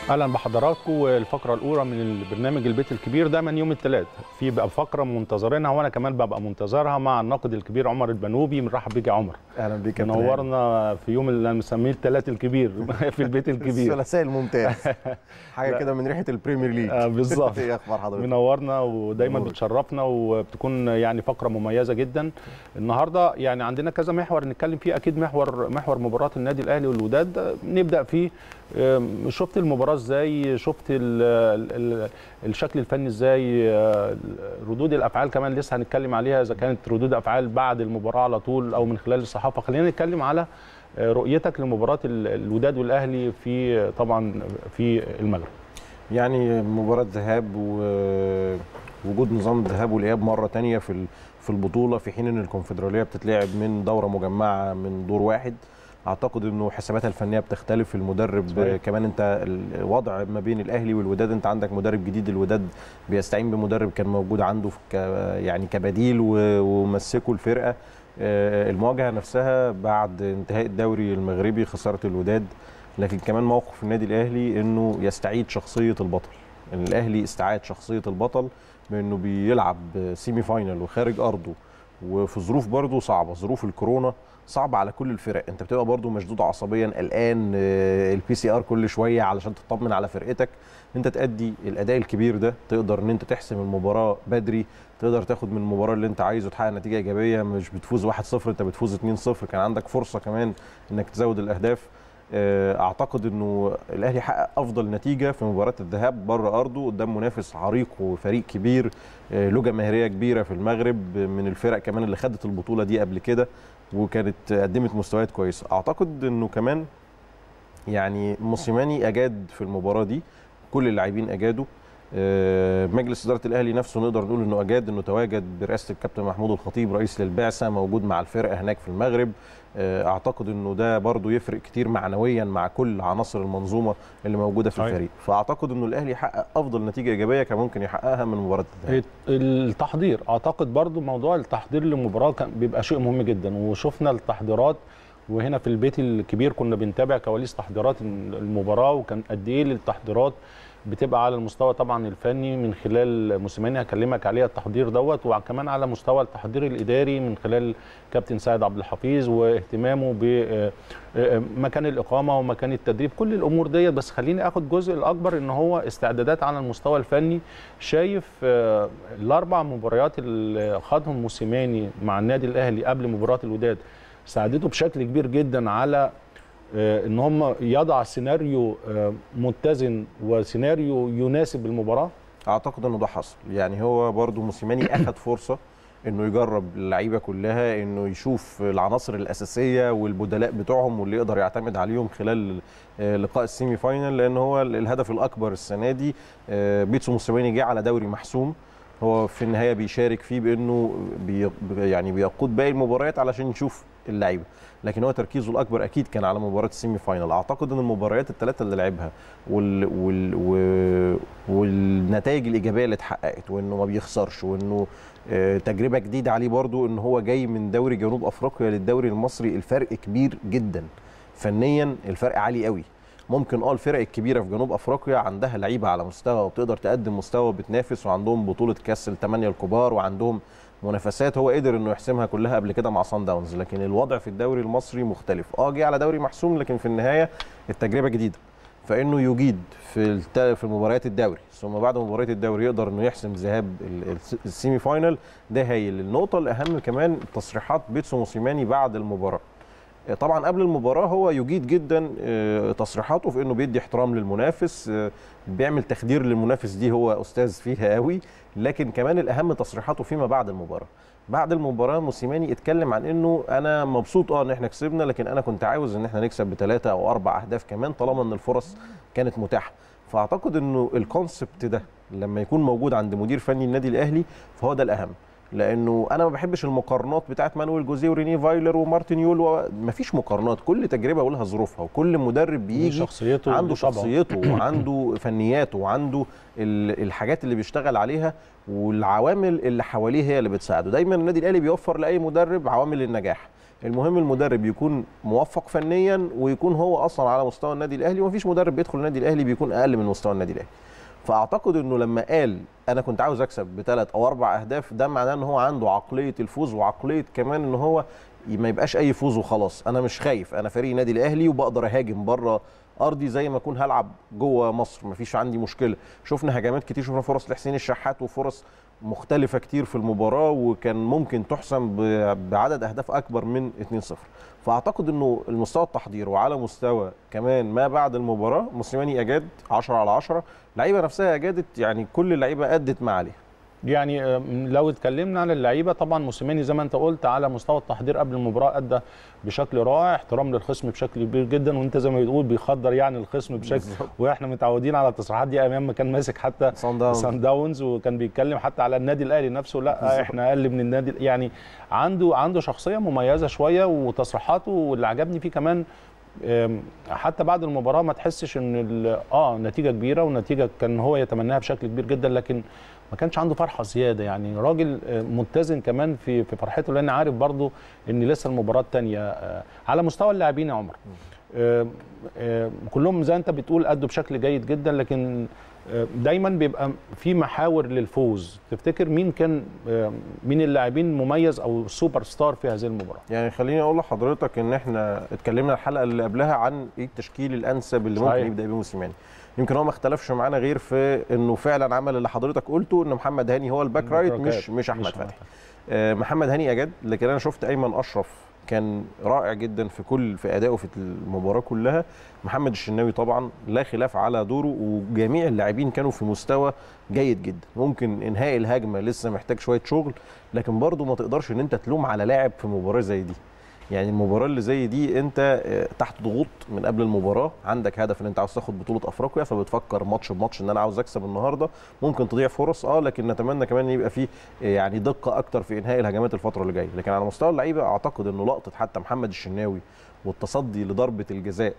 اهلا بحضراتكم والفقره الاولى من البرنامج البيت الكبير دايما يوم الثلاث في بقى فقره منتظرينها وانا كمان ببقى منتظرها مع الناقد الكبير عمر البنوبي بنرحب بيك يا عمر اهلا بيك يا كابتن منورنا في يوم اللي مسميه الثلاث الكبير في البيت الكبير الثلاثاء الممتاز حاجه كده من ريحه البريمير ليج آه بالظبط ايه اخبار حضرتك منورنا ودايما نورك. بتشرفنا وبتكون يعني فقره مميزه جدا النهارده يعني عندنا كذا محور نتكلم فيه اكيد محور محور مباراه النادي الاهلي والوداد نبدا فيه آم، شفت المباراه ازاي شفت ال ال الشكل الفني ازاي آه، ردود الافعال كمان لسه هنتكلم عليها اذا كانت ردود افعال بعد المباراه على طول او من خلال الصحافه خلينا نتكلم على آه، رؤيتك لمباراه ال- الوداد والاهلي في آه، طبعا في المغرب يعني مباراه ذهاب ووجود نظام الذهاب والاياب مره تانية في ال- في البطوله في حين ان الكونفدراليه بتتلعب من دوره مجمعه من دور واحد اعتقد انه حساباتها الفنيه بتختلف المدرب صحيح. كمان انت الوضع ما بين الاهلي والوداد انت عندك مدرب جديد الوداد بيستعين بمدرب كان موجود عنده في ك يعني كبديل و- ومسكوا الفرقه آه، المواجهه نفسها بعد انتهاء الدوري المغربي خساره الوداد لكن كمان موقف النادي الاهلي انه يستعيد شخصيه البطل ان الاهلي استعاد شخصيه البطل بانه بيلعب سيمي فاينل وخارج ارضه وفي ظروف برضه صعبه ظروف الكورونا صعبه على كل الفرق انت بتبقى برضه مشدود عصبيا قلقان البي سي ار كل شويه علشان تطمن على فرقتك انت تأدي الاداء الكبير ده تقدر ان انت تحسم المباراه بدري تقدر تاخد من المباراه اللي انت عايزه تحقق نتيجه ايجابيه مش بتفوز 1-0 انت بتفوز 2-0 كان عندك فرصه كمان انك تزود الاهداف آه، اعتقد انه الاهلي حقق افضل نتيجه في مباراه الذهاب بره ارضه قدام منافس عريق وفريق كبير آه، له جماهيريه كبيره في المغرب من الفرق كمان اللي خدت البطوله دي قبل كده وكانت قدمت مستويات كويسه اعتقد انه كمان يعني موسيماني اجاد في المباراه دي كل اللاعبين اجادوا آه، مجلس اداره الاهلي نفسه نقدر نقول انه اجاد انه تواجد برئاسه الكابتن محمود الخطيب رئيس للبعثه موجود مع الفرقه هناك في المغرب آه، اعتقد انه ده برضو يفرق كتير معنويا مع كل عناصر المنظومه اللي موجوده في صحيح. الفريق فاعتقد انه الاهلي حقق افضل نتيجه ايجابيه كان ممكن يحققها من مباراه الذهاب التحضير اعتقد برضو موضوع التحضير للمباراه كان بيبقى شيء مهم جدا وشفنا التحضيرات وهنا في البيت الكبير كنا بنتابع كواليس تحضيرات المباراه وكان قد ايه التحضيرات بتبقى على المستوى طبعا الفني من خلال موسيماني هكلمك عليها التحضير دوت وكمان على مستوى التحضير الاداري من خلال كابتن سيد عبد الحفيظ واهتمامه بمكان الاقامه ومكان التدريب كل الامور ديت بس خليني اخد جزء الاكبر ان هو استعدادات على المستوى الفني شايف آه، الاربع مباريات اللي خاضهم موسيماني مع النادي الاهلي قبل مباراه الوداد ساعدته بشكل كبير جدا على آه، ان هم يضع سيناريو آه، متزن وسيناريو يناسب المباراه اعتقد انه ده حصل يعني هو برضو موسيماني اخذ فرصه انه يجرب اللعيبه كلها انه يشوف العناصر الاساسيه والبدلاء بتوعهم واللي يقدر يعتمد عليهم خلال آه، لقاء السيمي فاينل لان هو ال- الهدف الاكبر السنه دي آه، بيتسو موسيماني جه على دوري محسوم هو في النهايه بيشارك فيه بانه بي يعني بيقود باقي المباريات علشان يشوف اللعيبه لكن هو تركيزه الاكبر اكيد كان على مباراه السيمي فاينل اعتقد ان المباريات الثلاثه اللي لعبها وال وال و- والنتائج الايجابيه اللي اتحققت وانه ما بيخسرش وانه آه، تجربه جديده عليه برضو ان هو جاي من دوري جنوب افريقيا للدوري المصري الفرق كبير جدا فنيا الفرق عالي قوي ممكن اه الفرق الكبيره في جنوب افريقيا عندها لعيبه على مستوى وبتقدر تقدم مستوى بتنافس وعندهم بطوله كاس الثمانيه الكبار وعندهم منافسات هو قدر انه يحسمها كلها قبل كده مع صن داونز لكن الوضع في الدوري المصري مختلف اه جه على دوري محسوم لكن في النهايه التجربه جديده فانه يجيد في الت- في مباريات الدوري ثم بعد مباريات الدوري يقدر انه يحسم ذهاب ال- الس- السيمي فاينل ده هايل النقطه الاهم كمان تصريحات بيتسو موسيماني بعد المباراه طبعا قبل المباراه هو يجيد جدا آه، تصريحاته في انه بيدي احترام للمنافس آه، بيعمل تخدير للمنافس دي هو استاذ فيها قوي لكن كمان الاهم تصريحاته فيما بعد المباراه بعد المباراه موسيماني اتكلم عن انه انا مبسوط اه ان احنا كسبنا لكن انا كنت عاوز ان احنا نكسب بثلاثه او اربع اهداف كمان طالما ان الفرص كانت متاحه فاعتقد انه الكونسبت ده لما يكون موجود عند مدير فني النادي الاهلي فهو ده الاهم لانه انا ما بحبش المقارنات بتاعت مانويل جوزيه وريني فايلر ومارتن يول و... مفيش مقارنات كل تجربه ولها ظروفها وكل مدرب بيجي شخصيته عنده وطبعه. شخصيته وعنده فنياته وعنده ال- الحاجات اللي بيشتغل عليها والعوامل اللي حواليه هي اللي بتساعده دايما النادي الاهلي بيوفر لاي مدرب عوامل النجاح المهم المدرب يكون موفق فنيا ويكون هو اصلا على مستوى النادي الاهلي ومفيش مدرب بيدخل النادي الاهلي بيكون اقل من مستوى النادي الاهلي فاعتقد انه لما قال انا كنت عاوز اكسب بثلاث او اربع اهداف ده معناه ان هو عنده عقليه الفوز وعقليه كمان ان هو ما يبقاش اي فوز وخلاص انا مش خايف انا فريق نادي الاهلي وبقدر اهاجم بره ارضي زي ما اكون هلعب جوه مصر مفيش عندي مشكله شفنا هجمات كتير شفنا فرص لحسين الشحات وفرص مختلفة كتير في المباراة وكان ممكن تحسم ب- بعدد أهداف أكبر من 2-0 فأعتقد أنه المستوى التحضير وعلى مستوى كمان ما بعد المباراة موسيماني أجاد 10 على 10 اللعيبة نفسها أجادت يعني كل اللعيبة أدت ما عليها يعني آم، لو اتكلمنا عن اللعيبه طبعا موسيماني زي ما انت قلت على مستوى التحضير قبل المباراه ادى بشكل رائع احترام للخصم بشكل كبير جدا وانت زي ما بتقول بيخدر يعني الخصم بشكل بالظبط. واحنا متعودين على التصريحات دي ايام ما كان ماسك حتى صن داونز. سان داونز وكان بيتكلم حتى على النادي الاهلي نفسه لا بالظبط. احنا اقل من النادي يعني عنده عنده شخصيه مميزه شويه وتصريحاته واللي عجبني فيه كمان آم، حتى بعد المباراه ما تحسش ان ال- اه نتيجه كبيره ونتيجه كان هو يتمناها بشكل كبير جدا لكن ما كانش عنده فرحه زياده يعني راجل آه، متزن كمان في في فرحته لان عارف برضو ان لسه المباراه الثانيه على مستوى اللاعبين يا عمر آه، آه، كلهم زي انت بتقول ادوا بشكل جيد جدا لكن آه، دايما بيبقى في محاور للفوز تفتكر مين كان آه، مين اللاعبين مميز او سوبر ستار في هذه المباراه يعني خليني اقول لحضرتك ان احنا اتكلمنا الحلقه اللي قبلها عن ايه التشكيل الانسب اللي ممكن صحيح. يبدا بيه موسيماني يمكن هو ما اختلفش معانا غير في انه فعلا عمل اللي حضرتك قلته ان محمد هاني هو الباك رايت مش مش احمد فتحي آه، محمد هاني اجاد لكن انا شفت ايمن اشرف كان رائع جدا في كل في ادائه في المباراه كلها محمد الشناوي طبعا لا خلاف على دوره وجميع اللاعبين كانوا في مستوى جيد جدا ممكن انهاء الهجمه لسه محتاج شويه شغل لكن برضه ما تقدرش ان انت تلوم على لاعب في مباراه زي دي يعني المباراه اللي زي دي انت آه، تحت ضغوط من قبل المباراه عندك هدف ان انت عاوز تاخد بطوله افريقيا فبتفكر ماتش بماتش ان انا عاوز اكسب النهارده ممكن تضيع فرص اه لكن نتمنى كمان ان يبقى في آه، يعني دقه اكتر في انهاء الهجمات الفتره اللي جايه لكن على مستوى اللعيبه اعتقد انه لقطه حتى محمد الشناوي والتصدي لضربه الجزاء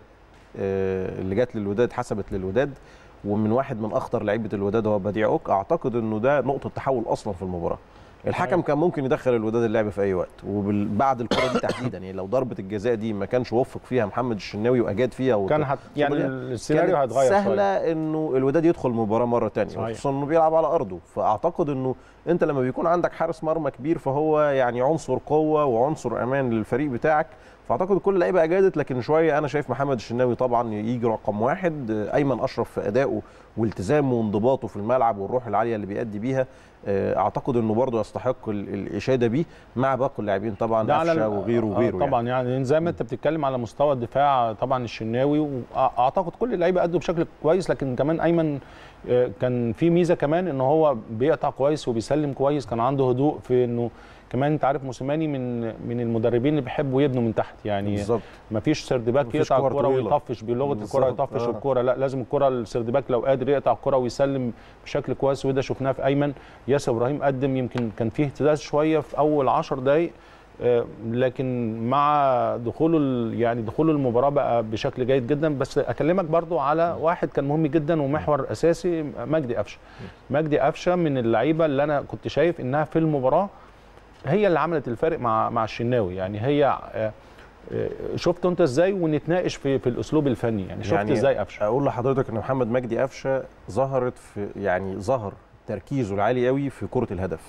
آه، اللي جت للوداد حسبت للوداد ومن واحد من اخطر لعيبه الوداد هو بديع اوك اعتقد انه ده نقطه تحول اصلا في المباراه الحكم صحيح. كان ممكن يدخل الوداد اللعب في اي وقت وبعد الكره دي تحديدا يعني لو ضربه الجزاء دي ما كانش وفق فيها محمد الشناوي واجاد فيها وت- كان هت يعني كانت السيناريو هيتغير سهله شويه انه الوداد يدخل المباراه مره ثانيه صحيح. خصوصا انه بيلعب على ارضه فاعتقد انه انت لما بيكون عندك حارس مرمى كبير فهو يعني عنصر قوه وعنصر امان للفريق بتاعك فاعتقد كل اللعيبه اجادت لكن شويه انا شايف محمد الشناوي طبعا يجي رقم واحد ايمن اشرف في ادائه والتزامه وانضباطه في الملعب والروح العاليه اللي بيأدي بيها آه، اعتقد انه برضه يستحق ال- الاشاده بيه مع باقي اللاعبين طبعا ده على قفشه ال- وغيره آه وغيره طبعا يعني. يعني زي ما انت بتتكلم على مستوى الدفاع طبعا الشناوي واعتقد كل اللعيبه ادوا بشكل كويس لكن كمان ايمن آه، كان في ميزه كمان ان هو بيقطع كويس وبيسلم كويس كان عنده هدوء في انه كمان انت عارف موسيماني من من المدربين اللي بيحبوا يبنوا من تحت يعني بالظبط ما فيش سرد باك مفيش يقطع كور الكره طويلة. ويطفش بلغه الكره بالظبط، يطفش آه. الكره لا لازم الكره السرد باك لو قادر يقطع الكره ويسلم بشكل كويس وده شفناه في ايمن ياسر ابراهيم قدم يمكن كان فيه اهتزاز شويه في اول 10 دقائق آه، لكن مع دخوله ال- يعني دخوله المباراه بقى بشكل جيد جدا بس اكلمك برضو على واحد كان مهم جدا ومحور اساسي مجدي قفشه مجدي قفشه من اللعيبه اللي انا كنت شايف انها في المباراه هي اللي عملت الفارق مع مع الشناوي يعني هي آه، آه، شفت انت ازاي ونتناقش في في الاسلوب الفني يعني شفت يعني ازاي قفشه اقول لحضرتك ان محمد مجدي قفشه ظهرت في يعني ظهر تركيزه العالي قوي في كره الهدف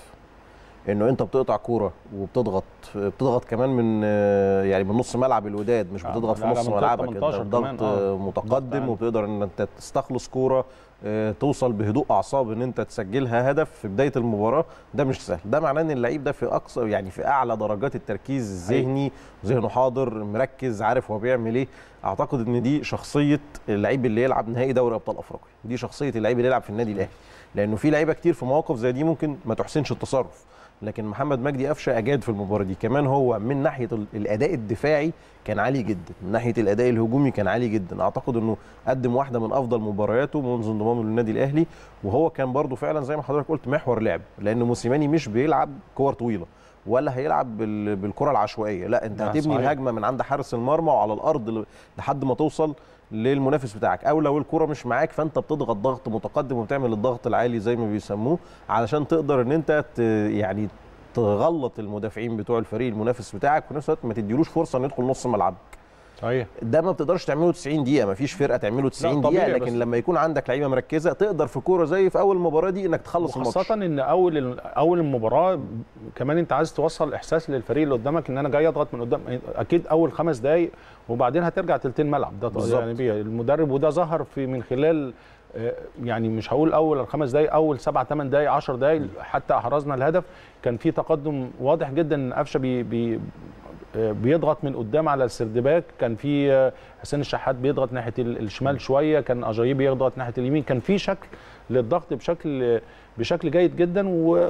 انه انت بتقطع كوره وبتضغط بتضغط كمان من آه، يعني من نص ملعب الوداد مش آه، بتضغط في لا، لا، نص من ملعبك انت 18 ضغط كمان، آه. آه، متقدم عالي. وبتقدر ان انت تستخلص كوره آه، توصل بهدوء اعصاب ان انت تسجلها هدف في بدايه المباراه ده مش سهل ده معناه ان اللعيب ده في اقصى يعني في اعلى درجات التركيز الذهني ذهنه حاضر مركز عارف هو بيعمل ايه اعتقد ان دي شخصيه اللعيب اللي يلعب نهائي دوري ابطال افريقيا دي شخصيه اللعيب اللي يلعب في النادي الاهلي لانه في لعيبه كتير في مواقف زي دي ممكن ما تحسنش التصرف لكن محمد مجدي قفشه اجاد في المباراه دي كمان هو من ناحيه ال- الاداء الدفاعي كان عالي جدا من ناحيه الاداء الهجومي كان عالي جدا اعتقد انه قدم واحده من افضل مبارياته منذ انضمامه للنادي الاهلي وهو كان برضو فعلا زي ما حضرتك قلت محور لعب لان موسيماني مش بيلعب كور طويله ولا هيلعب بال- بالكره العشوائيه لا انت نعم، هتبني صحيح. الهجمه من عند حارس المرمى وعلى الارض ل- لحد ما توصل للمنافس بتاعك او لو الكره مش معاك فانت بتضغط ضغط متقدم وبتعمل الضغط العالي زي ما بيسموه علشان تقدر ان انت ت- يعني تغلط المدافعين بتوع الفريق المنافس بتاعك وفي نفس الوقت ما تديلوش فرصه انه يدخل نص ملعبك صحيح ده ما بتقدرش تعمله 90 دقيقه ما فيش فرقه تعمله 90 طبيعي دقيقه بس- لكن لما يكون عندك لعيبه مركزه تقدر في كوره زي في اول مباراه دي انك تخلص الماتش خاصة ان اول اول المباراة كمان انت عايز توصل احساس للفريق اللي قدامك ان انا جاي اضغط من قدام اكيد اول خمس دقايق وبعدين هترجع تلتين ملعب ده بالظبط. يعني بيه المدرب وده ظهر في من خلال آه، يعني مش هقول اول خمس دقايق اول سبع ثمان دقايق 10 دقايق حتى احرزنا الهدف كان في تقدم واضح جدا ان قفشه بي بي آه، بيضغط من قدام على السردباك كان في آه، حسين الشحات بيضغط ناحيه ال- الشمال شويه كان اجايب بيضغط ناحيه اليمين كان في شكل للضغط بشكل بشكل جيد جدا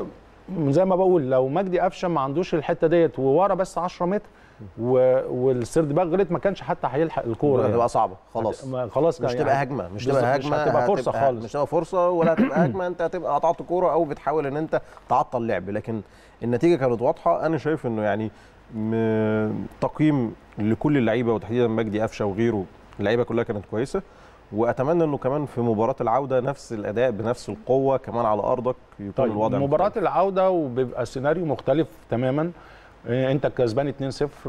وزي ما بقول لو مجدي قفشه ما عندوش الحته ديت وورا بس 10 متر و- والسردباك غلط ما كانش حتى هيلحق الكوره هتبقى يعني. صعبه خلاص ما- خلاص مش كان تبقى يعني هجمه مش بالظبط، تبقى مش هجمه هتبقى فرصة خالص. مش تبقى فرصه ولا هتبقى هجمه انت هتبقى قطعت كوره او بتحاول ان انت تعطل لعب لكن النتيجه كانت واضحه انا شايف انه يعني م- تقييم لكل اللعيبه وتحديدا مجدي قفشه وغيره اللعيبه كلها كانت كويسه واتمنى انه كمان في مباراه العوده نفس الاداء بنفس القوه كمان على ارضك يكون طيب الوضع مباراة مختلف. العودة وبيبقى سيناريو مختلف تماما إيه، انت كسبان 2-0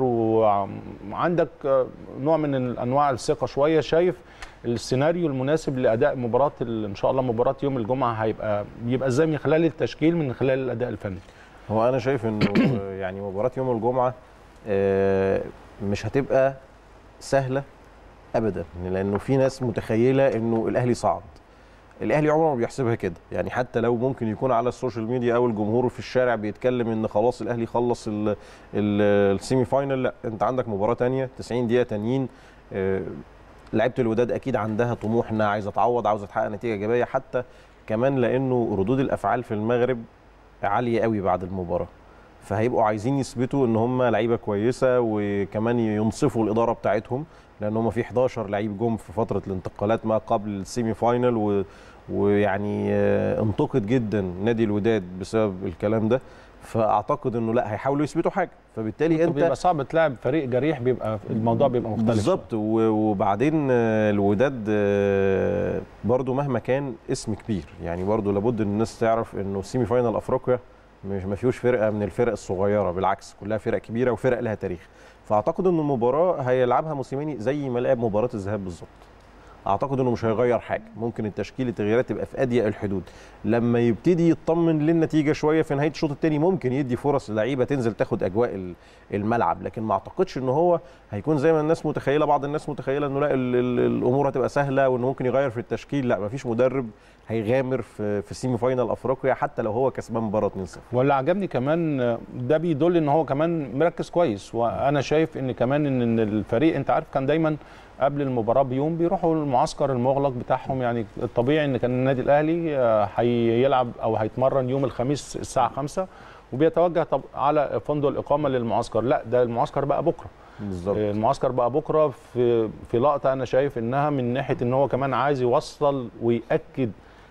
وعندك آه، نوع من انواع الثقة شوية شايف السيناريو المناسب لاداء مباراة ال- ان شاء الله مباراة يوم الجمعة هيبقى يبقى ازاي من خلال التشكيل من خلال الاداء الفني هو انا شايف انه يعني مباراه يوم الجمعه آه، مش هتبقى سهله ابدا لانه في ناس متخيله انه الاهلي صعد الاهلي عمره ما بيحسبها كده يعني حتى لو ممكن يكون على السوشيال ميديا او الجمهور في الشارع بيتكلم ان خلاص الاهلي خلص ال- ال- السيمي فاينل لا انت عندك مباراه تانية 90 دقيقه تانيين آه، لعيبه الوداد اكيد عندها طموح انها عايزه تعوض عاوزه تحقق نتيجه ايجابيه حتى كمان لانه ردود الافعال في المغرب عاليه قوي بعد المباراه فهيبقوا عايزين يثبتوا ان هم لعيبه كويسه وكمان ينصفوا الاداره بتاعتهم لان هم في 11 لعيب جم في فتره الانتقالات ما قبل السيمي فاينل و... ويعني آه، انتقد جدا نادي الوداد بسبب الكلام ده فاعتقد انه لا هيحاولوا يثبتوا حاجه فبالتالي انت بيبقى صعب تلعب فريق جريح بيبقى الموضوع بيبقى مختلف بالظبط و- وبعدين آه، الوداد آه، برضو مهما كان اسم كبير يعني برضو لابد ان الناس تعرف انه سيمي فاينال افريقيا مش ما فيهوش فرقه من الفرق الصغيره بالعكس كلها فرق كبيره وفرق لها تاريخ فاعتقد ان المباراه هيلعبها موسيماني زي ما لعب مباراه الذهاب بالظبط اعتقد انه مش هيغير حاجه ممكن التشكيل التغييرات تبقى في اضيق الحدود لما يبتدي يطمن للنتيجه شويه في نهايه الشوط الثاني ممكن يدي فرص للعيبه تنزل تاخد اجواء ال- الملعب لكن ما اعتقدش ان هو هيكون زي ما الناس متخيله بعض الناس متخيله انه لا ال- ال- الامور هتبقى سهله وانه ممكن يغير في التشكيل لا مفيش مدرب هيغامر في في سيمي فاينال افريقيا حتى لو هو كسبان مباراه 2-0 واللي عجبني كمان ده بيدل ان هو كمان مركز كويس وانا شايف ان كمان ان إن الفريق انت عارف كان دايما قبل المباراه بيوم بيروحوا المعسكر المغلق بتاعهم يعني الطبيعي ان كان النادي الاهلي آه، هيلعب او هيتمرن يوم الخميس الساعه 5 وبيتوجه طب على فندق الاقامه للمعسكر لا ده المعسكر بقى بكره بالظبط آه، المعسكر بقى بكره في في لقطه انا شايف انها من ناحيه ان هو كمان عايز يوصل وياكد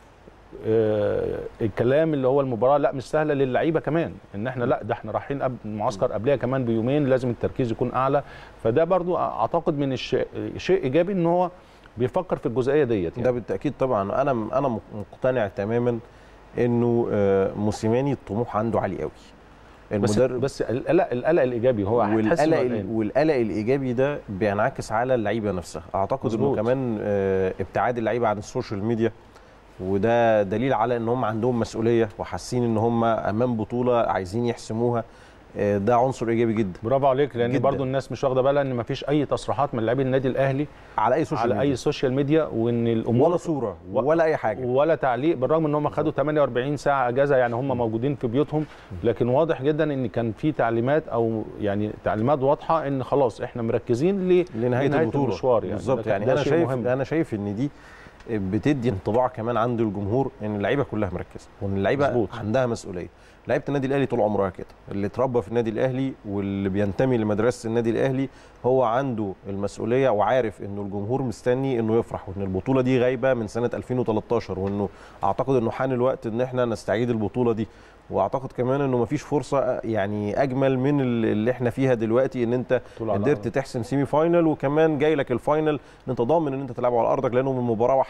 آه، الكلام اللي هو المباراه لا مش سهله للعيبه كمان ان احنا لا ده احنا رايحين قبل المعسكر قبلها كمان بيومين لازم التركيز يكون اعلى فده برضو اعتقد من الشيء شيء ايجابي ان هو بيفكر في الجزئيه ديت ده يعني. بالتاكيد طبعا انا انا مقتنع تماما انه آه، موسيماني الطموح عنده عالي قوي بس المدرب بس القلق القلق الايجابي هو هتحس والقلق إنه ال- قلقان. والقلق الايجابي ده بينعكس على اللعيبه نفسها اعتقد انه مظبوط. كمان آه، ابتعاد اللعيبه عن السوشيال ميديا وده دليل على ان هم عندهم مسؤوليه وحاسين ان هم امام بطوله عايزين يحسموها آه، ده عنصر ايجابي جدا برافو عليك لان جداً. برضو الناس مش واخده بالها ان مفيش اي تصريحات من لاعبي النادي الاهلي على اي سوشيال على ميديا اي سوشيال ميديا وان الامور ولا صوره و- ولا اي حاجه ولا تعليق بالرغم ان هم خدوا 48 ساعه اجازه يعني هم موجودين في بيوتهم لكن واضح جدا ان كان في تعليمات او يعني تعليمات واضحه ان خلاص احنا مركزين ل- لنهايه البطوله المشوار يعني بالظبط ده- يعني ده انا شيء شايف مهم. انا شايف ان دي بتدي انطباع كمان عند الجمهور ان اللعيبه كلها مركزه وان اللعيبه مظبوط. عندها مسؤوليه لعيبه النادي الاهلي طول عمرها كده اللي اتربى في النادي الاهلي واللي بينتمي لمدرسه النادي الاهلي هو عنده المسؤوليه وعارف انه الجمهور مستني انه يفرح وان البطوله دي غايبه من سنه 2013 وانه اعتقد انه حان الوقت ان احنا نستعيد البطوله دي واعتقد كمان انه مفيش فرصه يعني اجمل من اللي احنا فيها دلوقتي ان انت طول على قدرت الأرض. تحسم سيمي فاينل وكمان جاي لك الفاينل ان انت ضامن ان انت تلعبه على ارضك لانه من مباراه واحده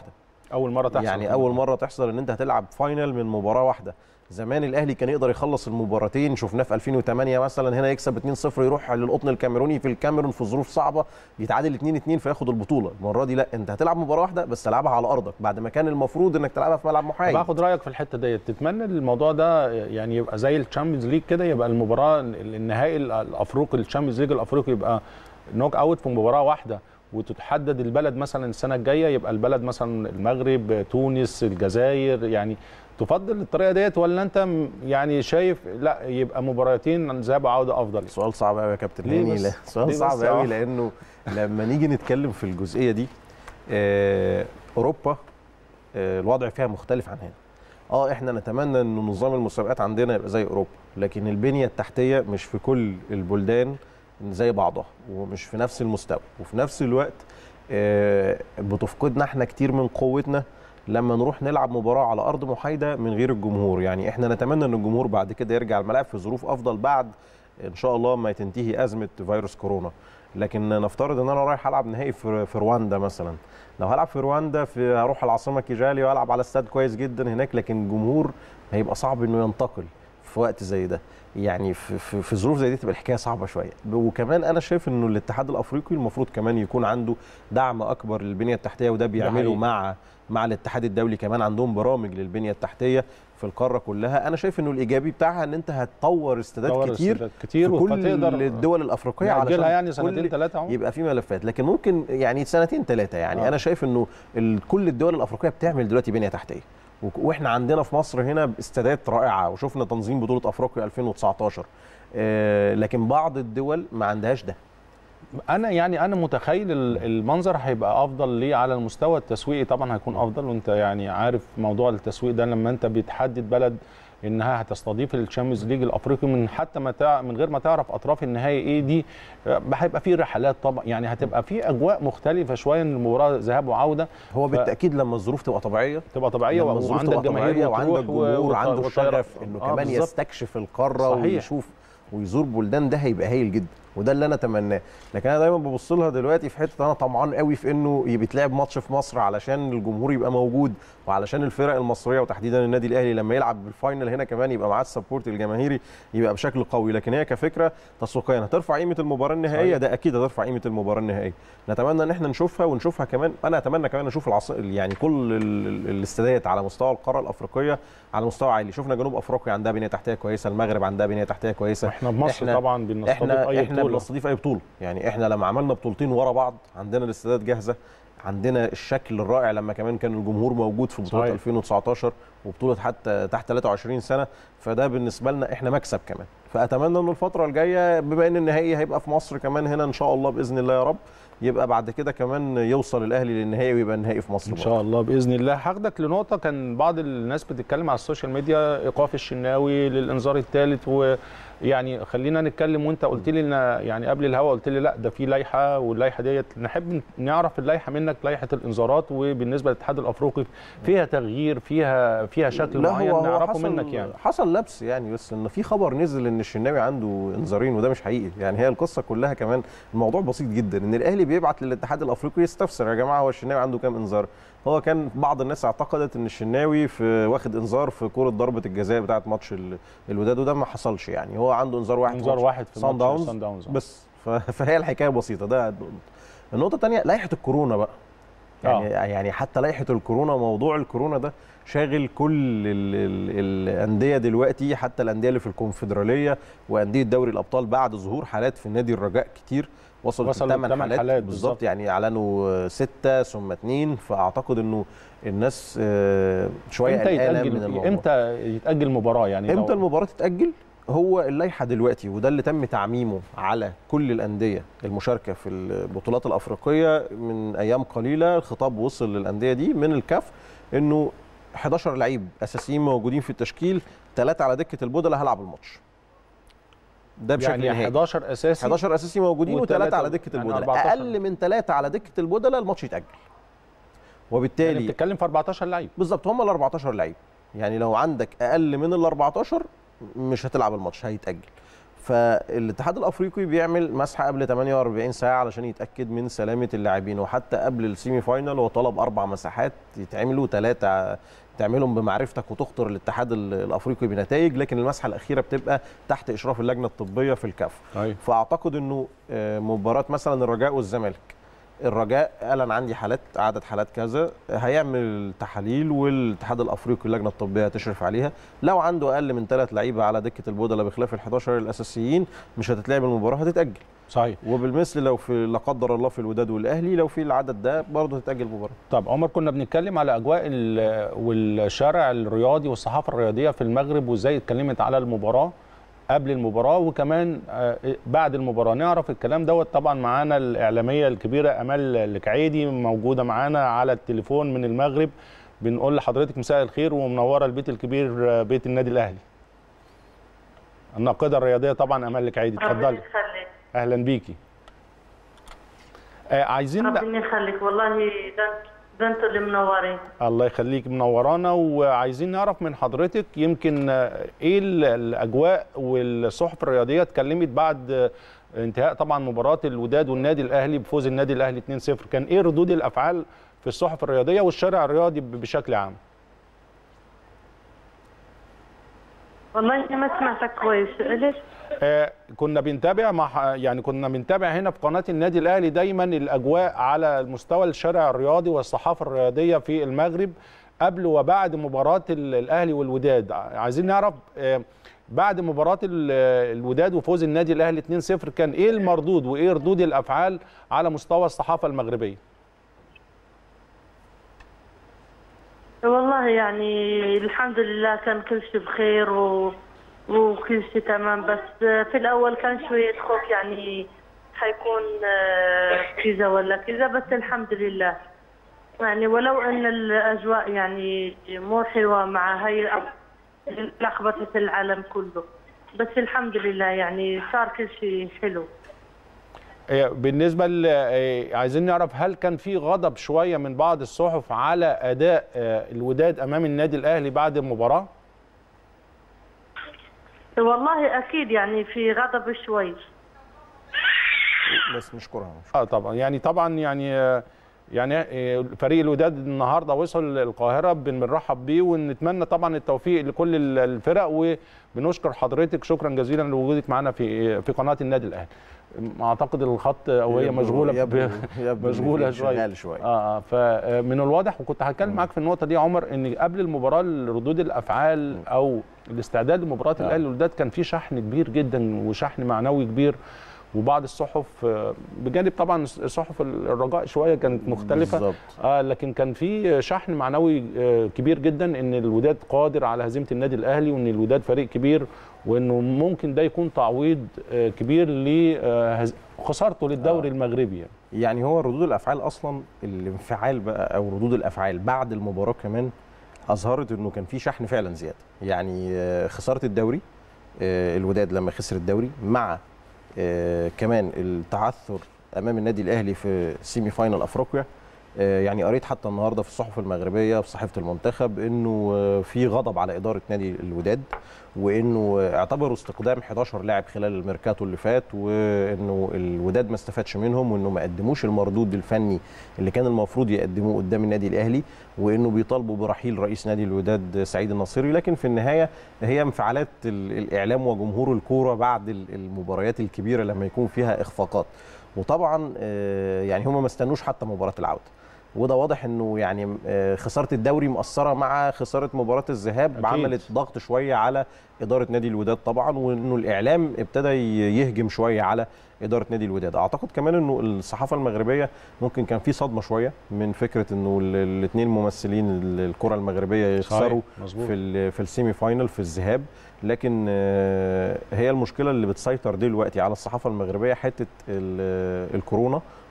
اول مره تحصل يعني اول مره تحصل ان انت هتلعب فاينل من مباراه واحده زمان الاهلي كان يقدر يخلص المباراتين شفناه في 2008 مثلا هنا يكسب 2-0 يروح للقطن الكاميروني في الكاميرون في ظروف صعبه يتعادل 2-2 فياخد البطوله المره دي لا انت هتلعب مباراه واحده بس تلعبها على ارضك بعد ما كان المفروض انك تلعبها في ملعب محايد باخد رايك في الحته ديت تتمنى الموضوع ده يعني يبقى زي الشامبيونز ليج كده يبقى المباراه النهائي الافريقي الشامبيونز ليج الافريقي يبقى نوك اوت في مباراه واحده وتتحدد البلد مثلا السنه الجايه يبقى البلد مثلا المغرب تونس الجزائر يعني تفضل الطريقه ديت ولا انت يعني شايف لا يبقى مباراتين ذهاب وعوده افضل سؤال صعب قوي يا كابتن ليه هاني بس؟ لا سؤال ليه صعب بس؟ قوي آه. لانه لما نيجي نتكلم في الجزئيه دي آه، اوروبا آه، الوضع فيها مختلف عن هنا اه احنا نتمنى ان نظام المسابقات عندنا يبقى زي اوروبا لكن البنيه التحتيه مش في كل البلدان زي بعضها ومش في نفس المستوى وفي نفس الوقت آه، بتفقدنا احنا كتير من قوتنا لما نروح نلعب مباراه على ارض محايده من غير الجمهور يعني احنا نتمنى ان الجمهور بعد كده يرجع الملاعب في ظروف افضل بعد ان شاء الله ما تنتهي ازمه فيروس كورونا لكن نفترض ان انا رايح العب نهائي في في رواندا مثلا لو هلعب في رواندا في هروح العاصمه كيجالي والعب على استاد كويس جدا هناك لكن الجمهور هيبقى صعب انه ينتقل في وقت زي ده يعني في, في, في ظروف زي دي تبقى الحكايه صعبه شويه وكمان انا شايف انه الاتحاد الافريقي المفروض كمان يكون عنده دعم اكبر للبنيه التحتيه وده بيعمله حقيقي. مع مع الاتحاد الدولي كمان عندهم برامج للبنيه التحتيه في القاره كلها انا شايف انه الايجابي بتاعها ان انت هتطور استادات طور كتير استادات كتير في كل فتقدر الدول الافريقيه نأجلها يعني كل- سنتين ثلاثه اهو يبقى في ملفات لكن ممكن يعني سنتين ثلاثه يعني آه. آه. انا شايف انه ال- كل الدول الافريقيه بتعمل دلوقتي بنيه تحتيه وك- واحنا عندنا في مصر هنا استادات رائعه وشفنا تنظيم بطوله افريقيا 2019 آه لكن بعض الدول ما عندهاش ده انا يعني انا متخيل ال- المنظر هيبقى افضل ليه على المستوى التسويقي طبعا هيكون افضل وانت يعني عارف موضوع التسويق ده لما انت بتحدد بلد انها هتستضيف الشامبيونز ليج الافريقي من حتى ما تع... من غير ما تعرف اطراف النهائي ايه دي آه، هيبقى في رحلات طبعا يعني هتبقى في اجواء مختلفه شويه ان المباراه ذهاب وعوده هو ف- بالتاكيد لما الظروف تبقى طبيعيه تبقى طبيعيه لما الظروف وعندك تبقى جماهير طبيعيه وعندك وتروح و- جمهور وط- عنده وطيارة. شغف انه آه، كمان بالظبط. يستكشف القاره صحيح. ويشوف ويزور بلدان ده هيبقى هايل جدا وده اللي انا اتمناه لكن انا دايما ببص لها دلوقتي في حته انا طمعان قوي في انه بيتلعب ماتش في مصر علشان الجمهور يبقى موجود وعلشان الفرق المصريه وتحديدا النادي الاهلي لما يلعب بالفاينل هنا كمان يبقى معاه السبورت الجماهيري يبقى بشكل قوي لكن هي كفكره تسويقيا هترفع قيمه المباراه النهائيه صحيح. ده اكيد هترفع قيمه المباراه النهائيه نتمنى ان احنا نشوفها ونشوفها كمان انا اتمنى كمان نشوف العص... يعني كل ال- ال- الاستادات على مستوى القاره الافريقيه على مستوى عالي شفنا جنوب افريقيا عندها بنيه تحتيه كويسه المغرب عندها بنيه تحتيه كويسه احنا بمصر إحنا- طبعا بنستضيف احنا اي احنا بطوله بنستضيف اي بطوله يعني احنا لما عملنا بطولتين ورا بعض عندنا الاستادات جاهزه عندنا الشكل الرائع لما كمان كان الجمهور موجود في بطوله صحيح. 2019 وبطوله حتى تحت 23 سنه فده بالنسبه لنا احنا مكسب كمان فاتمنى ان الفتره الجايه بما ان النهائي هيبقى في مصر كمان هنا ان شاء الله باذن الله يا رب يبقى بعد كده كمان يوصل الاهلي للنهائي ويبقى النهائي في مصر ان برضه. شاء الله باذن الله هاخدك لنقطه كان بعض الناس بتتكلم على السوشيال ميديا ايقاف الشناوي للانذار الثالث ويعني خلينا نتكلم وانت قلت لي ان يعني قبل الهوا قلت لي لا ده في لائحه واللائحه ديت نحب نعرف اللائحه منك لائحه الانذارات وبالنسبه للاتحاد الافريقي فيها تغيير فيها فيها شكل لا معين هو هو نعرفه حصل منك يعني حصل لبس يعني بس ان في خبر نزل ان الشناوي عنده انذارين وده مش حقيقي يعني هي القصه كلها كمان الموضوع بسيط جدا ان الاهلي بيبعت للاتحاد الافريقي يستفسر يا جماعه هو الشناوي عنده كام انذار هو كان بعض الناس اعتقدت ان الشناوي في واخد انذار في كوره ضربه الجزاء بتاعه ماتش ال- الوداد وده ما حصلش يعني هو عنده انذار واحد في انذار ماتش واحد في صن ماتش داونز صن داونز بس ف- فهي الحكايه بسيطه ده النقطه الثانيه لائحه الكورونا بقى يعني آه. يعني حتى لائحه الكورونا موضوع الكورونا ده شاغل كل ال ال الانديه دلوقتي حتى الانديه اللي في الكونفدراليه وانديه دوري الابطال بعد ظهور حالات في نادي الرجاء كتير وصلت وصلوا لثمان لثمان حالات, حالات بالظبط بالظبط. يعني اعلنوا سته ثم اثنين فاعتقد انه الناس آه، شويه امتى قلقانه من يتاجل الموضوع امتى يتاجل المباراه يعني امتى لو- المباراه تتاجل هو اللائحه دلوقتي وده اللي تم تعميمه على كل الانديه المشاركه في البطولات الافريقيه من ايام قليله الخطاب وصل للانديه دي من الكاف انه 11 لعيب اساسيين موجودين في التشكيل ثلاثه على دكه البدلاء هلعب الماتش ده بشكل يعني نهائي 11 اساسي 11 اساسي موجودين وتلاتة- وثلاثه على دكه يعني البدلاء 14. اقل من ثلاثه على دكه البدلاء الماتش يتاجل وبالتالي يعني بتتكلم في 14 لعيب بالظبط هم ال 14 لعيب يعني لو عندك اقل من ال 14 مش هتلعب الماتش هيتاجل فالاتحاد الافريقي بيعمل مسحه قبل 48 ساعه علشان يتاكد من سلامه اللاعبين وحتى قبل السيمي فاينال هو طلب اربع مساحات يتعملوا ثلاثه تعملهم بمعرفتك وتخطر الاتحاد ال- الافريقي بنتائج لكن المسحه الاخيره بتبقى تحت اشراف اللجنه الطبيه في الكاف أيوة. فاعتقد انه آه، مباراه مثلا الرجاء والزمالك الرجاء قال انا عندي حالات عدد حالات كذا هيعمل تحاليل والاتحاد الافريقي اللجنه الطبيه هتشرف عليها لو عنده اقل من ثلاث لعيبه على دكه البودله بخلاف ال 11 الاساسيين مش هتتلعب المباراه هتتاجل صحيح وبالمثل لو في لا قدر الله في الوداد والاهلي لو في العدد ده برضه هتتاجل المباراه طب عمر كنا بنتكلم على اجواء ال- والشارع الرياضي والصحافه الرياضيه في المغرب وازاي اتكلمت على المباراه قبل المباراه وكمان آه، بعد المباراه نعرف الكلام دوت طبعا معانا الاعلاميه الكبيره امال الكعيدي موجوده معانا على التليفون من المغرب بنقول لحضرتك مساء الخير ومنوره البيت الكبير آه، بيت النادي الاهلي الناقده الرياضيه طبعا امال الكعيدي ربنا اتفضلي يخليك اهلا بيكي آه، عايزين ربنا يخليك والله ده ده انتوا اللي منورين الله يخليك منورانا وعايزين نعرف من حضرتك يمكن آه، ايه ال- الاجواء والصحف الرياضيه اتكلمت بعد آه، انتهاء طبعا مباراه الوداد والنادي الاهلي بفوز النادي الاهلي 2-0 كان ايه ردود الافعال في الصحف الرياضيه والشارع الرياضي ب- بشكل عام والله أنا ما سمعتك كويس ليش؟ آه، كنا بنتابع مع يعني كنا بنتابع هنا في قناه النادي الاهلي دايما الاجواء على المستوى الشارع الرياضي والصحافه الرياضيه في المغرب قبل وبعد مباراه ال- الاهلي والوداد عايزين نعرف آه، بعد مباراه ال- الوداد وفوز النادي الاهلي 2-0 كان ايه المردود وايه ردود الافعال على مستوى الصحافه المغربيه والله يعني الحمد لله كان كل شيء بخير و... وكل شيء تمام بس في الأول كان شوية خوف يعني حيكون آه، كذا ولا كذا بس الحمد لله يعني ولو أن الأجواء يعني مو حلوة مع هاي الأ- لخبطة العالم كله بس الحمد لله يعني صار كل شيء حلو آه، بالنسبه ل آه، عايزين نعرف هل كان في غضب شويه من بعض الصحف على اداء آه، الوداد امام النادي الاهلي بعد المباراه والله أكيد يعني في غضب شوي بس نشكرها اه طبعا يعني طبعا يعني آه، يعني آه، فريق الوداد النهارده وصل القاهره بن- بنرحب بيه ونتمنى طبعا التوفيق لكل ال- الفرق وبنشكر حضرتك شكرا جزيلا لوجودك معنا في في قناه النادي الاهلي اعتقد الخط او هي يبدو- مشغوله يبدو- ب- يبدو إن مشغوله في شويه شغال شويه اه اه فمن الواضح وكنت هتكلم معاك في النقطه دي يا عمر ان قبل المباراه ردود الافعال او الاستعداد لمباراه آه. الاهلي والوداد كان في شحن كبير جدا وشحن معنوي كبير وبعض الصحف آه، بجانب طبعا صحف الرجاء شويه كانت مختلفه بالظبط اه لكن كان في شحن معنوي آه، كبير جدا ان الوداد قادر على هزيمه النادي الاهلي وان الوداد فريق كبير وانه ممكن ده يكون تعويض آه، كبير لخسارته للدوري آه. المغربي يعني. يعني هو ردود الافعال اصلا الانفعال بقى او ردود الافعال بعد المباراه كمان اظهرت انه كان في شحن فعلا زياده يعني آه، خساره الدوري آه، الوداد لما خسر الدوري مع آه، كمان التعثر امام النادي الاهلي في سيمي فاينال افريقيا آه، يعني قريت حتى النهارده في الصحف المغربيه في صحيفه المنتخب انه آه، في غضب على اداره نادي الوداد وانه آه، اعتبروا استقدام 11 لاعب خلال الميركاتو اللي فات وانه الوداد ما استفادش منهم وانه ما قدموش المردود الفني اللي كان المفروض يقدموه قدام النادي الاهلي وانه بيطالبوا برحيل رئيس نادي الوداد سعيد النصيري لكن في النهايه هي انفعالات ال- الاعلام وجمهور الكوره بعد ال- المباريات الكبيره لما يكون فيها اخفاقات وطبعا آه، يعني هم ما استنوش حتى مباراه العوده وده واضح انه يعني آه، خساره الدوري مؤثره مع خساره مباراه الذهاب أكيد. عملت ضغط شويه على اداره نادي الوداد طبعا وانه الاعلام ابتدى ي- يهجم شويه على اداره نادي الوداد اعتقد كمان انه الصحافه المغربيه ممكن كان في صدمه شويه من فكره انه الاثنين ممثلين ال- الكره المغربيه يخسروا مظبوط في ال- في السيمي فاينل في الذهاب لكن آه، هي المشكله اللي بتسيطر دلوقتي على الصحافه المغربيه حته ال- الكورونا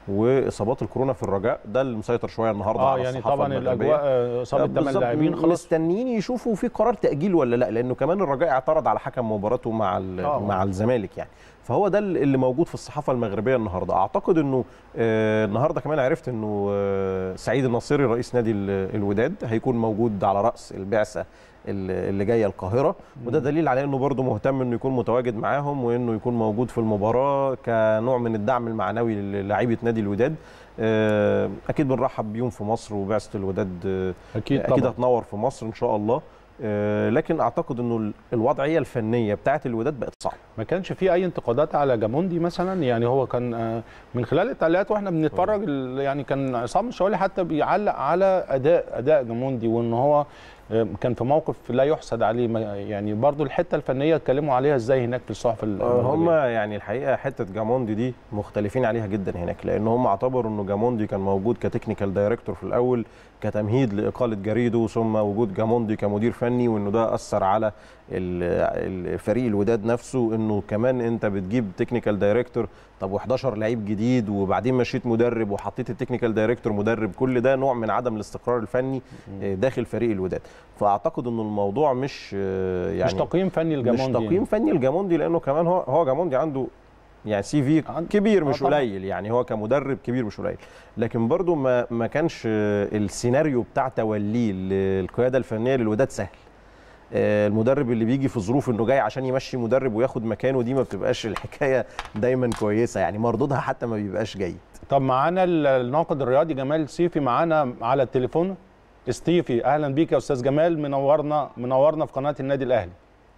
واصابات الكورونا في الرجاء ده اللي مسيطر شويه النهارده اه على يعني الصحافه طبعا المغربية. الاجواء آه، اصابه ثمان بالظبط، لاعبين خلاص مستنيين يشوفوا في قرار تاجيل ولا لا لانه كمان الرجاء اعترض على حكم مباراته مع ال- آه. مع الزمالك يعني فهو ده اللي موجود في الصحافه المغربيه النهارده اعتقد انه آه، النهارده كمان عرفت انه آه، سعيد الناصري رئيس نادي ال- الوداد هيكون موجود على راس البعثه اللي اللي جايه القاهره وده دليل على انه برضه مهتم انه يكون متواجد معاهم وانه يكون موجود في المباراه كنوع من الدعم المعنوي للاعيبه نادي الوداد آه، اكيد بنرحب بيهم في مصر وبعثه الوداد آه، اكيد اكيد طبعا هتنور في مصر ان شاء الله آه، لكن اعتقد انه ال- الوضعيه الفنيه بتاعه الوداد بقت صعبه ما كانش في اي انتقادات على جاموندي مثلا يعني هو كان آه، من خلال التعليقات واحنا بنتفرج ال- يعني كان عصام الشوالي حتى بيعلق على اداء اداء جاموندي وان هو آه، كان في موقف لا يحسد عليه ما- يعني برضو الحته الفنيه اتكلموا عليها ازاي هناك في الصحف ال- هم المغربية. يعني الحقيقه حته جاموندي دي مختلفين عليها جدا هناك لان هم اعتبروا انه جاموندي كان موجود كتكنيكال دايركتور في الاول كتمهيد لاقاله جريدو ثم وجود جاموندي كمدير فني وانه ده اثر على ال- الفريق الوداد نفسه انه كمان انت بتجيب تكنيكال دايركتور طب و11 لعيب جديد وبعدين مشيت مدرب وحطيت التكنيكال دايركتور مدرب كل ده نوع من عدم الاستقرار الفني آه، داخل فريق الوداد فاعتقد انه الموضوع مش آه، يعني مش تقييم فني مش لجاموندي تقييم فني لجاموندي لانه كمان هو هو جاموندي عنده يعني سي في عن- كبير آه مش طبعاً. قليل يعني هو كمدرب كبير مش قليل لكن برضو ما ما كانش آه، السيناريو بتاع توليه للقياده الفنيه للوداد سهل آه، المدرب اللي بيجي في ظروف انه جاي عشان يمشي مدرب وياخد مكانه دي ما بتبقاش الحكايه دايما كويسه يعني مردودها حتى ما بيبقاش جيد طب معانا ال- الناقد الرياضي جمال سيفي معانا على التليفون ستيفي اهلا بيك يا استاذ جمال منورنا منورنا في قناه النادي الاهلي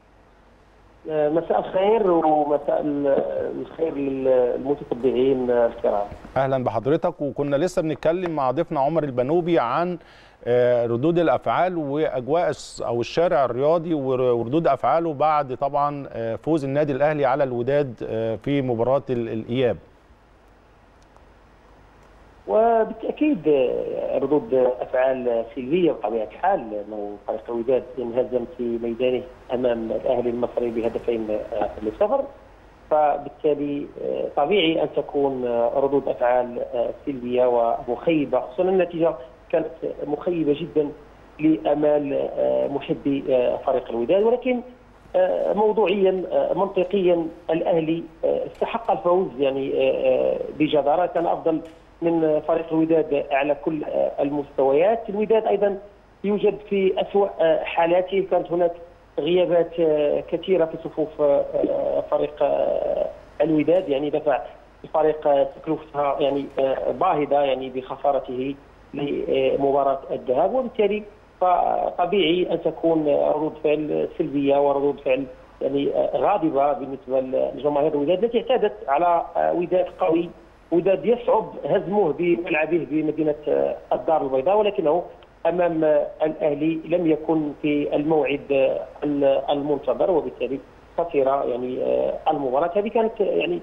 مساء الخير ومساء الخير للمتتبعين الكرام اهلا بحضرتك وكنا لسه بنتكلم مع ضيفنا عمر البنوبي عن آه، ردود الافعال واجواء الس- او الشارع الرياضي ور- وردود افعاله بعد طبعا آه، فوز النادي الاهلي على الوداد آه، في مباراه ال- الاياب وبالتاكيد ردود افعال سلبيه بطبيعه الحال انه فريق الوداد انهزم في ميدانه امام الاهلي المصري بهدفين لصفر فبالتالي طبيعي ان تكون ردود افعال سلبيه ومخيبه خصوصا النتيجه كانت مخيبه جدا لامال محبي فريق الوداد ولكن موضوعيا منطقيا الاهلي استحق الفوز يعني بجداره كان افضل من فريق الوداد على كل المستويات الوداد ايضا يوجد في اسوا حالاته كانت هناك غيابات كثيره في صفوف فريق الوداد يعني دفع الفريق تكلفتها يعني باهظه يعني بخسارته لمباراه الذهاب وبالتالي فطبيعي ان تكون ردود فعل سلبيه وردود فعل يعني غاضبه بالنسبه لجماهير الوداد التي اعتادت على وداد قوي وداد يصعب هزمه بملعبه بمدينه الدار البيضاء ولكنه امام الاهلي لم يكن في الموعد المنتظر وبالتالي خسر يعني المباراه هذه كانت يعني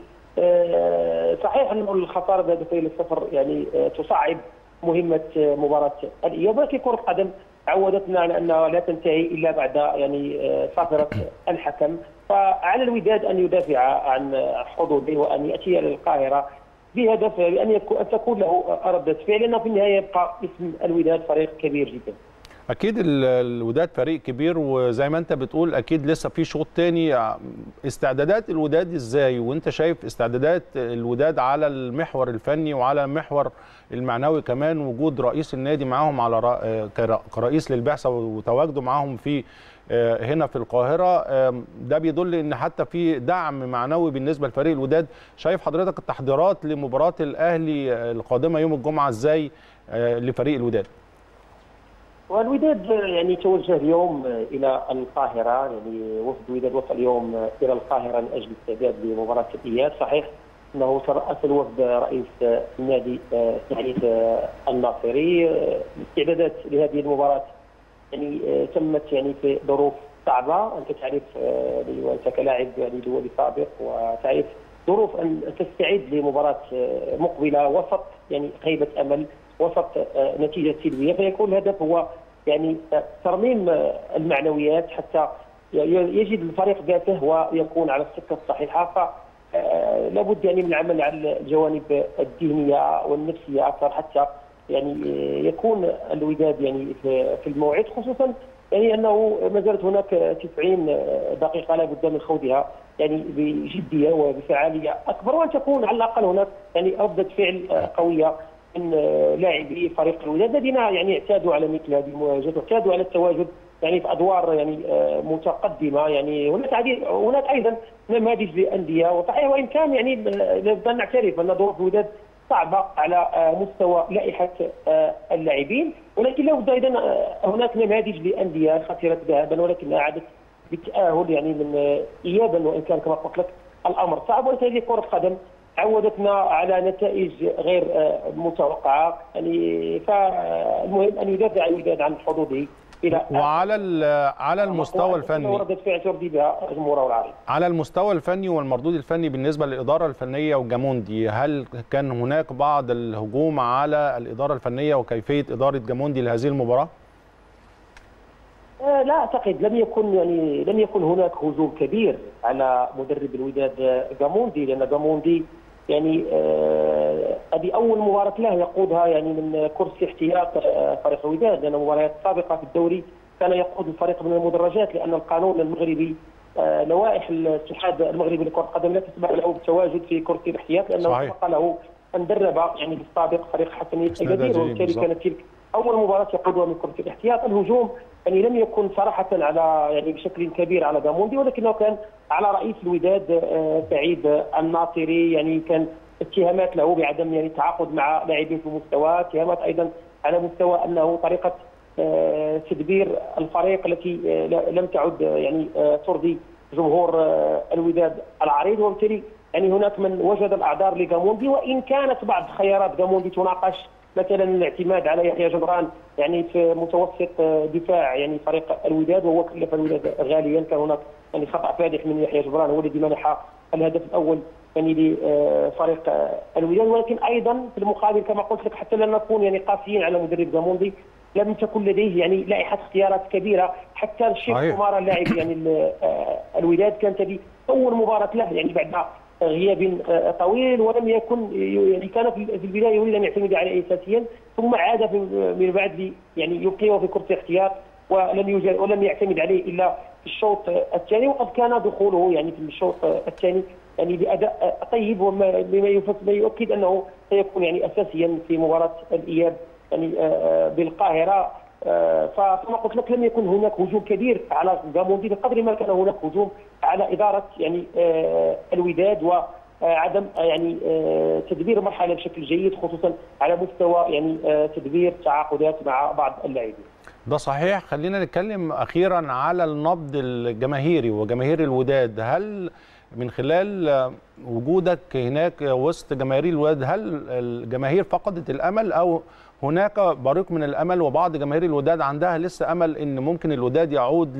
صحيح انه الخساره بهدفين للصفر يعني تصعب مهمه مباراه الاياب ولكن كره القدم عودتنا على انها لا تنتهي الا بعد يعني صافره الحكم فعلى الوداد ان يدافع عن حظوظه وان ياتي للقاهره بهدف بان يكون ان تكون له رده فعل لانه في النهايه يبقى اسم الوداد فريق كبير جدا. اكيد الوداد فريق كبير وزي ما انت بتقول اكيد لسه في شوط تاني استعدادات الوداد ازاي وانت شايف استعدادات الوداد على المحور الفني وعلى المحور المعنوي كمان وجود رئيس النادي معاهم على كرئيس للبعثه وتواجده معاهم في هنا في القاهره ده بيدل ان حتى في دعم معنوي بالنسبه لفريق الوداد شايف حضرتك التحضيرات لمباراه الاهلي القادمه يوم الجمعه ازاي لفريق الوداد والوداد يعني توجه اليوم الى القاهره يعني وفد الوداد وصل اليوم الى القاهره من اجل الاستعداد لمباراه الاياب صحيح انه ترأس الوفد رئيس النادي سعيد الناصري الاستعدادات لهذه المباراه يعني تمت يعني في ظروف صعبه انت تعرف وانت كلاعب يعني دولي سابق وتعرف ظروف ان تستعد لمباراه مقبله وسط يعني خيبه امل وسط نتيجه سلبيه فيكون الهدف هو يعني ترميم المعنويات حتى يجد الفريق ذاته ويكون على السكه الصحيحه آه، لابد يعني من العمل على الجوانب الذهنيه والنفسيه اكثر حتى يعني آه، يكون الوداد يعني في في الموعد خصوصا يعني انه ما زالت هناك 90 دقيقه لابد من خوضها يعني بجديه وبفعاليه اكبر وان تكون على الاقل هناك يعني رده فعل آه، قويه من آه، لاعبي فريق الوداد الذين يعني اعتادوا على مثل هذه المواجهات واعتادوا على التواجد يعني في ادوار يعني آه، متقدمه يعني هناك عديد هناك ايضا نماذج لانديه وصحيح وان كان يعني لابد ان نعترف ان ظروف الوداد صعبه على آه، مستوى لائحه آه، اللاعبين ولكن لابد ايضا آه، هناك نماذج لانديه خسرت ذهبا ولكنها عادت بالتاهل يعني من آه، ايابا وان كان كما قلت لك الامر صعب ولكن كره قدم عودتنا على نتائج غير آه، متوقعه يعني فالمهم ان يدافع الوداد عن حظوظه الى وعلى ال- على المستوى الفني وردة فعل ترضي بها جمهوره العريض على المستوى الفني والمردود الفني بالنسبه للاداره الفنيه وجاموندي هل كان هناك بعض الهجوم على الاداره الفنيه وكيفيه اداره جاموندي لهذه المباراه؟ آه، لا اعتقد لم يكن يعني لم يكن هناك هجوم كبير على مدرب الوداد آه، جاموندي لان جاموندي يعني آه، هذه اول مباراه له يقودها يعني من كرسي احتياط آه، فريق الوداد لان المباريات السابقه في الدوري كان يقود الفريق من المدرجات لان القانون المغربي آه، لوائح الاتحاد المغربي لكره القدم لا تسمح له بالتواجد في كرسي الاحتياط لانه صحيح. سبق له ان درب يعني في السابق فريق حسنيه حسنية الجدير الجدير، وبالتالي بالضبط. كانت تلك اول مباراه يقودها من كره الاحتياط الهجوم يعني لم يكن صراحه على يعني بشكل كبير على داموندي ولكنه كان على رئيس الوداد آه، سعيد الناصري يعني كان اتهامات له بعدم يعني التعاقد مع لاعبين في مستوى اتهامات ايضا على مستوى انه طريقه آه، تدبير الفريق التي آه، ل- لم تعد آه، يعني آه، ترضي جمهور آه، الوداد العريض وبالتالي يعني هناك من وجد الاعذار لجاموندي وان كانت بعض خيارات جاموندي تناقش مثلا الاعتماد على يحيى جبران يعني في متوسط آه، دفاع يعني فريق الوداد وهو كلف الوداد غاليا كان هناك يعني خطا فادح من يحيى جبران هو الذي منح الهدف الاول يعني لفريق آه، الوداد ولكن ايضا في المقابل كما قلت لك حتى لا نكون يعني قاسيين على مدرب جاموندي لم تكن لديه يعني لائحه اختيارات كبيره حتى الشيخ صحيح. كمارا اللاعب يعني ال- آه، الوداد كانت هذه اول مباراه له يعني بعد غياب آه، طويل ولم يكن يعني كان في في البدايه يريد ان يعتمد عليه اساسيا ثم عاد في- من بعد لي- يعني يبقيه في كرسي احتياط ولم يوجد ولم يعتمد عليه الا في الشوط الثاني وقد كان دخوله يعني في الشوط الثاني يعني باداء طيب وما بما يفس- ما يؤكد انه سيكون يعني اساسيا في مباراه الاياب يعني آه، بالقاهره آه، فكما قلت لك لم يكن هناك هجوم كبير على جاموندي بقدر ما كان هناك هجوم على اداره يعني آه، الوداد وعدم يعني آه، تدبير المرحله بشكل جيد خصوصا على مستوى يعني آه، تدبير تعاقدات مع بعض اللاعبين. ده صحيح خلينا نتكلم اخيرا على النبض الجماهيري وجماهير الوداد هل من خلال آه، وجودك هناك وسط جماهير الوداد هل الجماهير فقدت الامل او هناك بريق من الامل وبعض جماهير الوداد عندها لسه امل ان ممكن الوداد يعود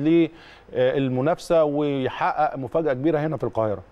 للمنافسه ويحقق مفاجاه كبيره هنا في القاهره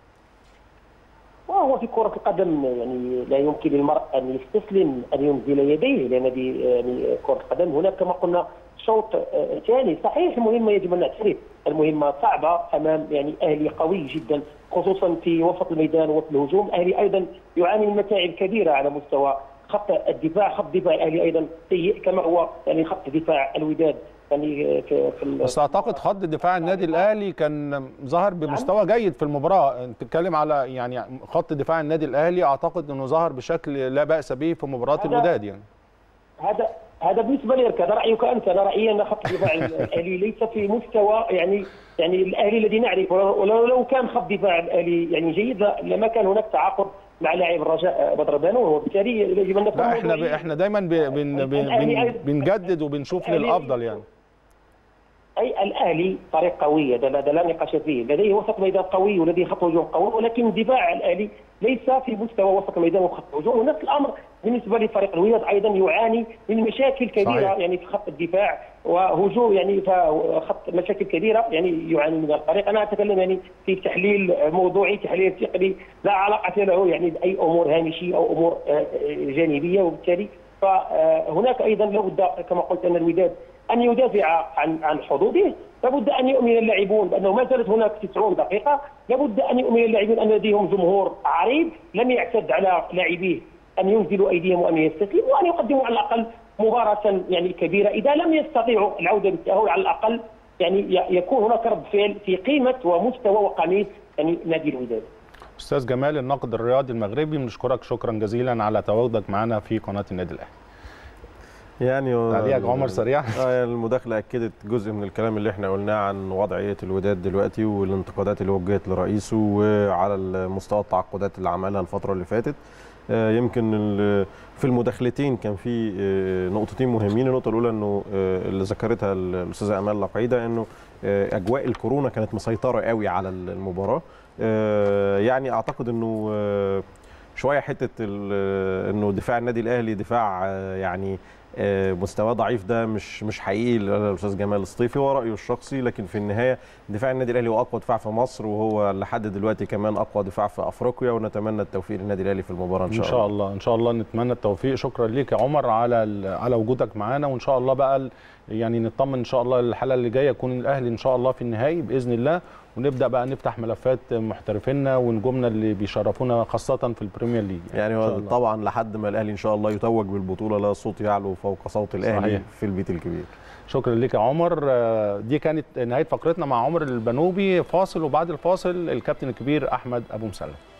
وهو في كرة القدم يعني لا يمكن للمرء أن يستسلم أن ينزل يديه لأن دي يعني كرة القدم هناك كما قلنا شوط آه، ثاني صحيح المهمة يجب أن نعترف المهمة صعبة أمام يعني أهلي قوي جدا خصوصا في وسط الميدان وسط الهجوم أهلي أيضا يعاني من متاعب كبيرة على مستوى خط الدفاع خط دفاع الأهلي أيضا سيء كما هو يعني خط دفاع الوداد يعني في في ال- بس اعتقد خط دفاع النادي الاهلي كان ظهر بمستوى جيد في المباراه انت بتتكلم على يعني خط دفاع النادي الاهلي اعتقد انه ظهر بشكل لا باس به في مباراه هذا- الوداد يعني هذا هذا بالنسبه لك هذا رايك انت انا رايي ان خط الدفاع الاهلي ليس في مستوى يعني يعني الاهلي الذي نعرفه ولو لو كان خط دفاع الاهلي يعني جيد لما كان هناك تعاقد مع لاعب الرجاء بدر بانو وبالتالي يجب ان نكون لا احنا ب... موضوعيين. احنا دايما ب... بن... بن... بن... بنجدد وبنشوف للافضل يعني اي الاهلي فريق قوي هذا لا- هذا لا نقاش فيه لديه وسط ميدان قوي ولديه خط هجوم قوي ولكن دفاع الاهلي ليس في مستوى وسط الميدان وخط الهجوم ونفس الامر بالنسبه لفريق الوداد ايضا يعاني من مشاكل كبيره صحيح. يعني في خط الدفاع وهجوم يعني خط مشاكل كبيره يعني يعاني منها الفريق انا اتكلم يعني في تحليل موضوعي تحليل تقني لا علاقه له يعني باي امور هامشيه او امور آه، آه، جانبيه وبالتالي فهناك ايضا لابد كما قلت ان الوداد ان يدافع عن عن حظوظه لابد ان يؤمن اللاعبون بانه ما زالت هناك 90 دقيقه لابد ان يؤمن اللاعبون ان لديهم جمهور عريض لم يعتد على لاعبيه ان ينزلوا ايديهم وان يستسلموا وان يقدموا على الاقل مباراه يعني كبيره اذا لم يستطيعوا العوده بالتاهل على الاقل يعني ي- يكون هناك رد فعل في قيمه ومستوى وقميص يعني نادي الوداد استاذ جمال الناقد الرياضي المغربي بنشكرك شكرا جزيلا على تواجدك معنا في قناه النادي الاهلي يعني هو- تعليقك عمر سريع اه يعني المداخله اكدت جزء من الكلام اللي احنا قلناه عن وضعيه الوداد دلوقتي والانتقادات اللي وجهت لرئيسه وعلى مستوى التعاقدات اللي عملها الفتره اللي فاتت آه، يمكن ال- في المداخلتين كان في آه، نقطتين مهمين النقطه الاولى انه آه، اللي ذكرتها الاستاذه امال لقيده انه آه، اجواء الكورونا كانت مسيطره قوي على المباراه آه، يعني اعتقد انه آه، شويه حته ال- انه دفاع النادي الاهلي دفاع آه، يعني آه، مستواه ضعيف ده مش مش حقيقي الاستاذ جمال الصيفي هو رايه الشخصي لكن في النهايه دفاع النادي الاهلي هو اقوى دفاع في مصر وهو لحد دلوقتي كمان اقوى دفاع في افريقيا ونتمنى التوفيق للنادي الاهلي في المباراه ان ان شاء, شاء الله ان شاء الله نتمنى التوفيق شكرا ليك يا عمر على ال- على وجودك معانا وان شاء الله بقى ال- يعني نطمن ان شاء الله الحلقه اللي جايه يكون الاهلي ان شاء الله في النهائي باذن الله ونبدا بقى نفتح ملفات محترفينا ونجومنا اللي بيشرفونا خاصه في البريمير ليج يعني إن شاء هو الله. طبعا لحد ما الاهلي ان شاء الله يتوج بالبطوله لا صوت يعلو فوق صوت الاهلي صحيح. في البيت الكبير شكرا ليك يا عمر آه، دي كانت نهايه فقرتنا مع عمر البنوبي فاصل وبعد الفاصل الكابتن الكبير احمد ابو مسلم